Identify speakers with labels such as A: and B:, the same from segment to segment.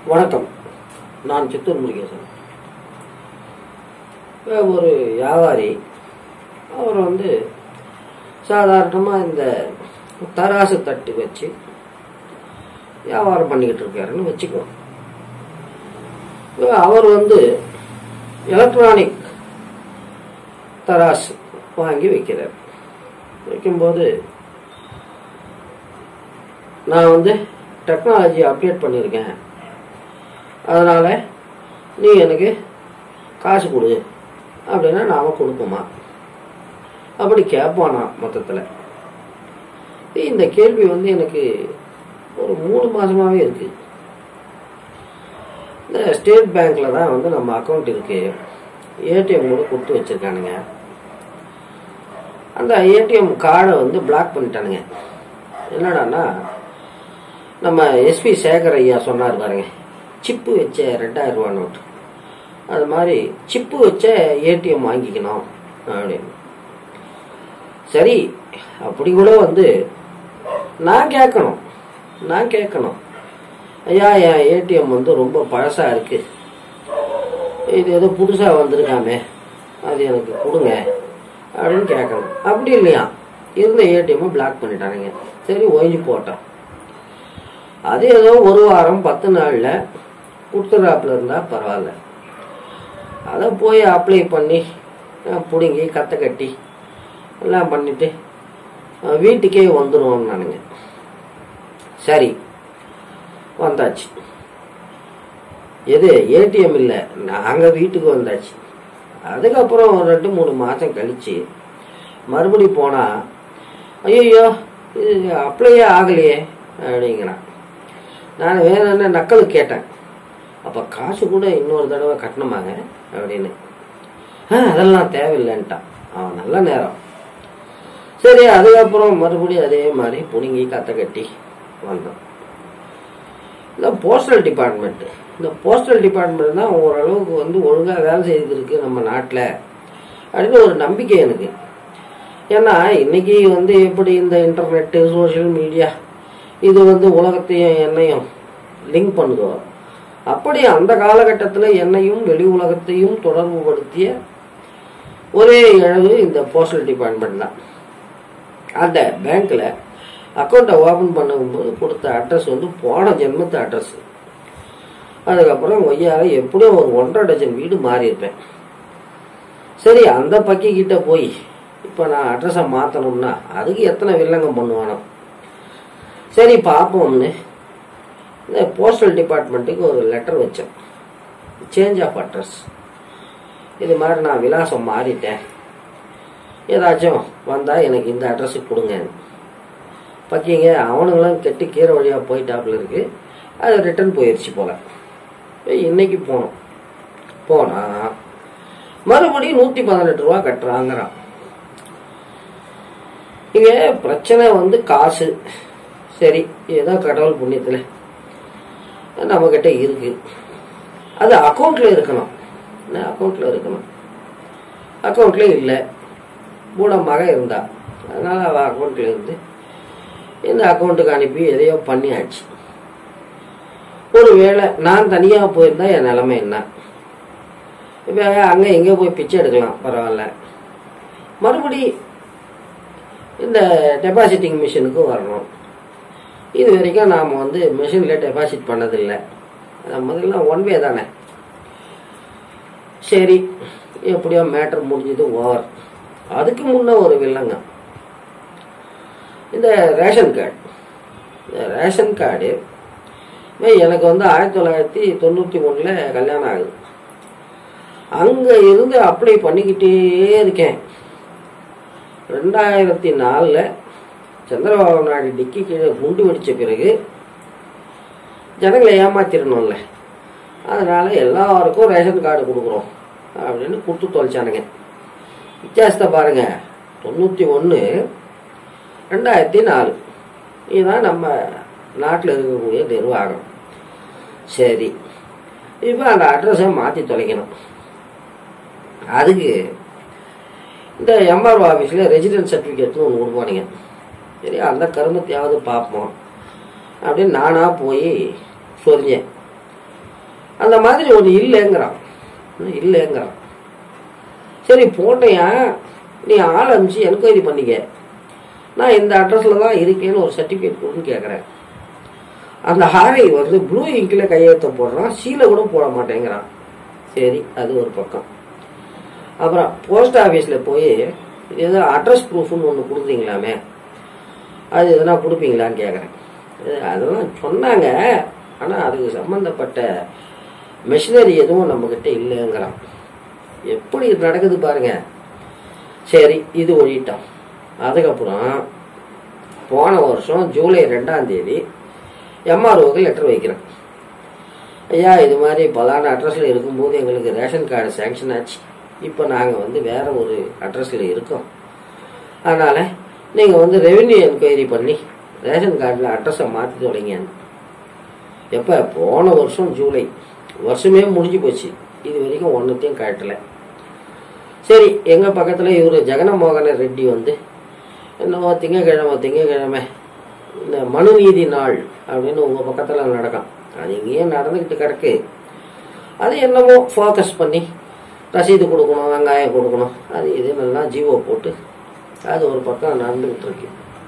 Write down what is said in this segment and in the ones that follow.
A: வணக்கம் நான் சித்தூர் முருகேசன் இப்ப ஒரு வியாபாரி அவர் வந்து சாதாரணமாக இந்த தராசு தட்டு வச்சு வியாபாரம் பண்ணிக்கிட்டு இருக்காருன்னு வச்சுக்குவோம் இப்ப அவர் வந்து எலக்ட்ரானிக் தராசு வாங்கி வைக்கிறார் வைக்கும்போது நான் வந்து டெக்னாலஜி அப்டேட் பண்ணியிருக்கேன் அதனால நீ எனக்கு காசு கொடு அப்படின்னா நாம கொடுப்போமா அப்படி கேட்பானா மொத்தத்தில் இந்த கேள்வி வந்து எனக்கு ஒரு மூணு மாசமாவே இருக்கு இந்த ஸ்டேட் பேங்க்ல தான் வந்து நம்ம அக்கௌண்ட் இருக்கு ஏடிஎம் கூட கொடுத்து வச்சிருக்கானுங்க அந்த ஏடிஎம் கார்டை வந்து பிளாக் பண்ணிட்டானுங்க என்னடான்னா நம்ம எஸ்பி சேகர் ஐயா சொன்னார் பாருங்க சிப்பு வச்ச ரெண்டாயிரம் ரூபா நோட்டு அது மாதிரி சிப்பு வச்ச ஏடிஎம் வாங்கிக்கணும் அப்படின்னு சரி அப்படி கூட வந்து நான் கேட்கணும் நான் கேட்கணும் ஐயா என் ஏடிஎம் வந்து ரொம்ப பழசா இருக்கு இது ஏதோ புதுசா வந்திருக்காமே அது எனக்கு கொடுங்க அப்படின்னு கேட்கணும் அப்படி இல்லையா இருந்த ஏடிஎம் பிளாக் பண்ணிட்டானுங்க சரி ஒழிஞ்சு போட்டோம் அது ஏதோ ஒரு வாரம் பத்து நாள்ல கொடுத்துறாப்புல இருந்தா பரவாயில்ல அதை போய் அப்ளை பண்ணி அஹ், பிடுங்கி கத்தை கட்டி எல்லாம் பண்ணிட்டு அஹ், வீட்டுக்கே வந்துடும் நானுங்க சரி வந்தாச்சு எது ஏடிஎம் இல்லை நாங்க வீட்டுக்கு வந்தாச்சு அதுக்கப்புறம் ஒரு ரெண்டு மூணு மாசம் கழிச்சு மறுபடி போனா ஐயோ இது அப்ளையே ஆகலையே அப்படிங்கிறான் நான் வேற என்ன நக்கலுக்கு கேட்டேன் அப்ப காசு கூட இன்னொரு தடவை கட்டணுமாங்க அப்படின்னு ஆ அதெல்லாம் தேவையில்லைன்ட்டான் அவன் நல்ல நேரம் சரி அதுக்கப்புறம் மறுபடியும் அதே மாதிரி புடுங்கி கத்தை கட்டி வந்தோம் இந்த போஸ்டல் டிபார்ட்மெண்ட் இந்த போஸ்டல் டிபார்ட்மெண்ட் தான் ஓரளவுக்கு வந்து ஒழுங்காக வேலை செய்திருக்கு நம்ம நாட்டில் அப்படின்னு ஒரு நம்பிக்கை எனக்கு ஏன்னா இன்னைக்கு வந்து எப்படி இந்த இன்டர்நெட்டு சோஷியல் மீடியா இது வந்து உலகத்தையும் என்னையும் லிங்க் பண்ணுதோ அப்படி அந்த காலகட்டத்தில் என்னையும் வெளி உலகத்தையும் தொடர்பு படுத்திய ஒரே இழவு இந்த போஸ்டல் டிபார்ட்மெண்ட் தான் அந்த பேங்க்ல அக்கௌண்ட்டை ஓபன் பண்ணும்போது கொடுத்த அட்ரஸ் வந்து போன ஜென்மத்து அட்ரஸ் அதுக்கப்புறம் ஒய்யால எப்படியோ ஒரு ஒன்றரை டஜன் வீடு மாறி இருப்பேன் சரி அந்த பக்கி கிட்ட போய் இப்போ நான் அட்ரஸை மாற்றணும்னா அதுக்கு எத்தனை வில்லங்கம் பண்ணுவானோ சரி பார்ப்போம்னு இந்த போஸ்டல் டிபார்ட்மெண்ட்டுக்கு ஒரு லெட்டர் வச்சேன் சேஞ்ச் ஆஃப் அட்ரஸ் இது மாதிரி நான் விலாசம் மாறிட்டேன் ஏதாச்சும் வந்தால் எனக்கு இந்த அட்ரஸுக்கு கொடுங்க பக்கிங்க அவனுங்களாம் கெட்டு கீரை வழியாக போயிட்டாப்புல இருக்கு அது ரிட்டர்ன் போயிடுச்சு போல இப்ப இன்னைக்கு போனோம் போனா மறுபடியும் நூற்றி பதினெட்டு ரூபா கட்டுறாங்கிறான் இங்க பிரச்சனை வந்து காசு சரி ஏதோ கடவுள் புண்ணியத்துல நம்ம கிட்ட இருக்கு அது அக்கௌண்ட்ல இருக்கணும் என்ன அக்கௌண்ட்ல இருக்கணும் அக்கௌண்ட்ல இல்லை மூலமாக இருந்தா அதனால அவ அக்கௌண்ட்ல இருந்து இந்த அக்கௌண்ட்டுக்கு அனுப்பி எதையோ பண்ணியாச்சு ஒருவேளை நான் தனியா போயிருந்தா என் நிலைமை என்ன இப்போ அங்க எங்கே போய் பிச்சை எடுக்கலாம் பரவாயில்ல மறுபடி இந்த டெபாசிட்டிங் மிஷினுக்கு வரணும் இது வரைக்கும் நாம் வந்து மிஷினில் டெபாசிட் பண்ணதில்லை அது முதல்ல ஒன் வே தானே சரி எப்படியோ மேட்டர் முடிஞ்சது ஓவர் அதுக்கு முன்ன ஒரு வில்லங்க இந்த ரேஷன் கார்டு இந்த ரேஷன் கார்டு எனக்கு வந்து ஆயிரத்தி தொள்ளாயிரத்தி தொண்ணூற்றி ஒன்றில் கல்யாணம் ஆகுது அங்கே இருந்து அப்ளை பண்ணிக்கிட்டே இருக்கேன் ரெண்டாயிரத்தி நாலில் சந்திரபாபு நாயுடு டிக்கி கீழே குண்டு வெடிச்ச பிறகு ஜனங்களை ஏமாத்திடணும்ல அதனால எல்லாருக்கும் ரேஷன் கார்டு கொடுக்குறோம் அப்படின்னு கொடுத்து தொலைச்சானுங்க வித்தியாசத்தை பாருங்க தொண்ணூற்றி ஒன்று ரெண்டாயிரத்தி நாலு இதுதான் நம்ம நாட்டில் இருக்கக்கூடிய நிர்வாகம் சரி இப்போ அந்த அட்ரஸை மாற்றி தொலைக்கணும் அதுக்கு இந்த எம்ஆர்ஓ ஆஃபீஸில் ரெசிடென்ட் சர்டிஃபிகேட்னு ஒன்று கொடுப்பானுங்க சரி அந்த கருமத்தையாவது பார்ப்போம் அப்படின்னு நானாக போய் சொரிஞ்சேன் அந்த மாதிரி ஒன்று இல்லைங்கிறான் இல்லைங்கிறான் சரி போட்டையா நீ ஆள் அனுப்பிச்சு என்கொயரி பண்ணிக்க நான் இந்த அட்ரஸில் தான் இருக்கேன்னு ஒரு சர்டிஃபிகேட் கொடுன்னு கேட்குறேன் அந்த ஹாரை வந்து ப்ளூ இங்கில் கையெழுத்த போடுறான் சீலை கூட போட மாட்டேங்கிறான் சரி அது ஒரு பக்கம் அப்புறம் போஸ்ட் ஆஃபீஸில் போய் ஏதோ அட்ரஸ் ப்ரூஃப்னு ஒன்று கொடுத்தீங்களாமே அது எதனா கொடுப்பீங்களான்னு கேட்குறேன் அதெல்லாம் சொன்னாங்க ஆனால் அதுக்கு சம்மந்தப்பட்ட மிஷினரி எதுவும் நம்மக்கிட்ட இல்லைங்கிறான் எப்படி இது நடக்குது பாருங்க சரி இது ஒழிட்டோம் அதுக்கப்புறம் போன வருஷம் ஜூலை ரெண்டாம் தேதி எம்ஆர்ஓக்கு லெட்டர் வைக்கிறேன் ஐயா இது மாதிரி பலான அட்ரஸில் இருக்கும்போது எங்களுக்கு ரேஷன் கார்டு சேங்ஷன் ஆச்சு இப்போ நாங்கள் வந்து வேற ஒரு அட்ரஸில் இருக்கோம் அதனால் நீங்கள் வந்து ரெவென்யூ என்கொயரி பண்ணி ரேஷன் கார்டில் அட்ரஸை மாற்றி தொடங்க எப்போ போன வருஷம் ஜூலை வருஷமே முடிஞ்சு போச்சு இது வரைக்கும் ஒன்றுத்தையும் காட்டலை சரி எங்கள் பக்கத்தில் இவர் ஜெகனமோகன ரெட்டி வந்து என்னவோ திங்கக்கிழமை திங்கக்கிழமை இந்த மனுநீதி நாள் அப்படின்னு உங்கள் பக்கத்தில் நடக்கும் அது இங்கேயும் நடந்துக்கிட்டு கிடக்கு அது என்னமோ ஃபோக்கஸ் பண்ணி ரசீது கொடுக்கணும் வெங்காயம் கொடுக்கணும் அது இதுன்னெல்லாம் ஜீவோ போட்டு அது ஒரு பக்கம் நடந்துக்கிட்டு இருக்கு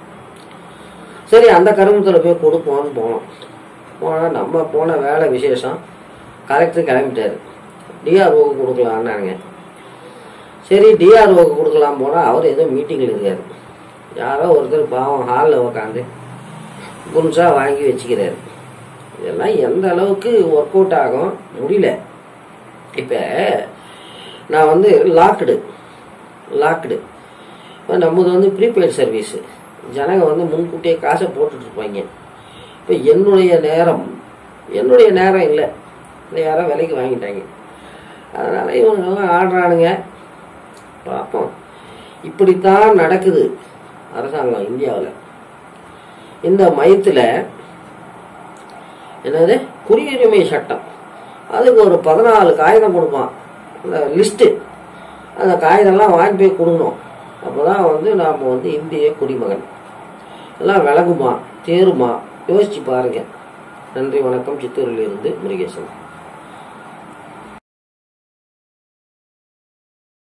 A: சரி அந்த கருமத்தில் போய் கொடுப்போம்னு போனோம் போனால் நம்ம போன வேலை விசேஷம் கலெக்டர் கிளம்பிட்டாரு டிஆர்ஓக்கு கொடுக்கலான்னாங்க சரி டிஆர்ஓக்கு கொடுக்கலாம் போனால் அவர் ஏதோ மீட்டிங்கில் இருக்காரு யாரோ ஒருத்தர் பாவம் ஹாலில் உக்காந்து குன்ஸா வாங்கி வச்சுக்கிறாரு இதெல்லாம் எந்த அளவுக்கு ஒர்க் அவுட் ஆகும் முடியல இப்போ நான் வந்து லாக்டு லாக்டு இப்போ நம்மது வந்து ப்ரீபெய்ட் சர்வீஸு ஜனங்க வந்து முன்கூட்டியே காசை போட்டுட்டு இருப்பாங்க இப்போ என்னுடைய நேரம் என்னுடைய நேரம் இல்லை இதை யாரோ விலைக்கு வாங்கிட்டாங்க அதனால் இவங்க ஆடுறானுங்க பார்ப்போம் இப்படித்தான் நடக்குது அரசாங்கம் இந்தியாவில் இந்த மயத்தில் என்னது குடியுரிமை சட்டம் அதுக்கு ஒரு பதினாலு காகிதம் கொடுப்பான் அந்த லிஸ்ட்டு அந்த காகிதம்லாம் வாங்கி போய் கொடுக்கணும் அப்போ தான் வந்து நாம் வந்து இந்திய குடிமகன் எல்லாம் விளங்குமா தேருமா யோசிச்சு பாருங்க நன்றி வணக்கம் சித்தூரிலிருந்து முருகேசன்